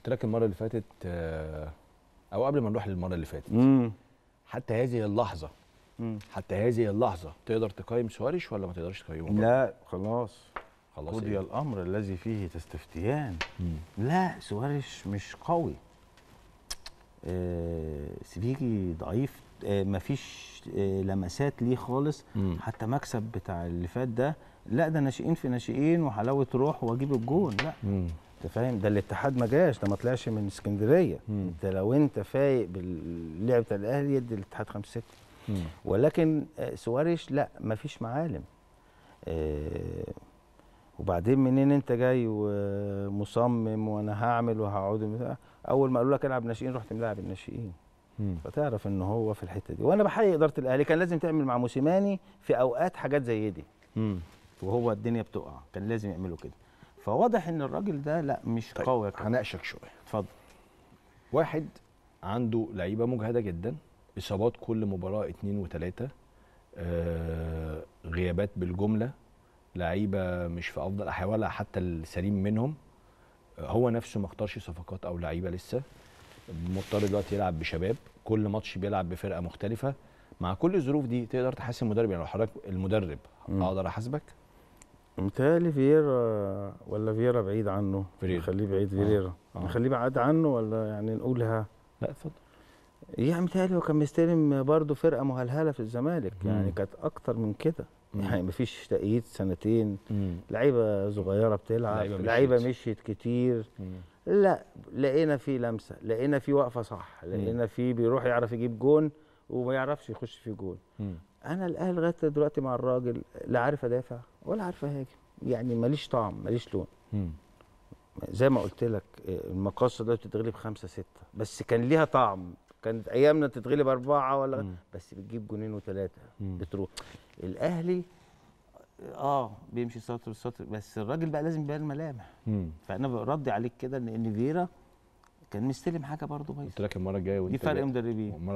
قلت لك المره اللي فاتت آه، او قبل ما نروح للمره اللي فاتت امم حتى هذه اللحظه حتى هذه اللحظه تقدر تقيم سواريش ولا ما تقدرش تقيمه لا خلاص خلاص قضي إيه؟ الامر الذي فيه تستفتيان مم. لا سواريش مش قوي آه سيفيجي ضعيف آه مفيش آه لمسات ليه خالص مم. حتى مكسب بتاع اللي فات ده لا ده ناشئين في ناشئين وحلاوه روح واجيب الجون لا مم. انت فاهم ده الاتحاد ما جاش ده ما طلعش من اسكندريه مم. انت لو انت فايق باللعب بتاع الاهلي يدي الاتحاد 5 6 مم. ولكن آه، سواريش لا مفيش معالم آه، وبعدين منين انت جاي ومصمم وانا هعمل وهقعد اول ما قالوا لك العب ناشئين رحت ملاعب الناشئين مم. فتعرف ان هو في الحته دي وانا بحيي اداره الاهلي كان لازم تعمل مع موسيماني في اوقات حاجات زي دي مم. وهو الدنيا بتقع كان لازم يعملوا كده فواضح ان الراجل ده لا مش طيب، قوي يا كابتن. هناقشك شويه اتفضل واحد عنده لعيبه مجهده جدا اصابات كل مباراه اتنين وتلاته آه غيابات بالجمله لعيبه مش في افضل احوالها حتى السليم منهم آه هو نفسه ما اختارش صفقات او لعيبه لسه مضطر دلوقتي يلعب بشباب كل ماتش بيلعب بفرقه مختلفه مع كل الظروف دي تقدر تحاسب المدرب يعني لو حضرتك المدرب مم. اقدر احاسبك متهيألي فييرا ولا فييرا بعيد عنه فيريرا. نخليه بعيد فييرا آه. نخليه بعيد عنه ولا يعني نقولها لا اتفضل يعني متهيألي هو كان مستلم برضه فرقه مهلهله في الزمالك مم. يعني كانت اكتر من كده مم. يعني مفيش تأييد سنتين مم. لعيبه صغيره بتلعب لعيبة لعيبه, مشيت. مشيت كتير مم. لا لقينا فيه لمسه لقينا فيه وقفه صح لقينا فيه بيروح يعرف يجيب جون وما يعرفش يخش فيه جون مم. انا الاهلي لغايه دلوقتي مع الراجل لا عارف ادافع ولا عارف اهاجم يعني ماليش طعم ماليش لون مم. زي ما قلت لك آه، المقاصه ده بتتغلب خمسة ستة بس كان ليها طعم كانت ايامنا تتغلب أربعة ولا مم. بس بتجيب جونين وثلاثة مم. بتروح الأهلي اه بيمشي سطر سطر بس الراجل بقى لازم يبان ملامح مم. فأنا بردي عليك كده لأن فيرا كان مستلم حاجة برضه بايظة قلت لك المره الجايه دي وانت فرق جاي- مدربين المرة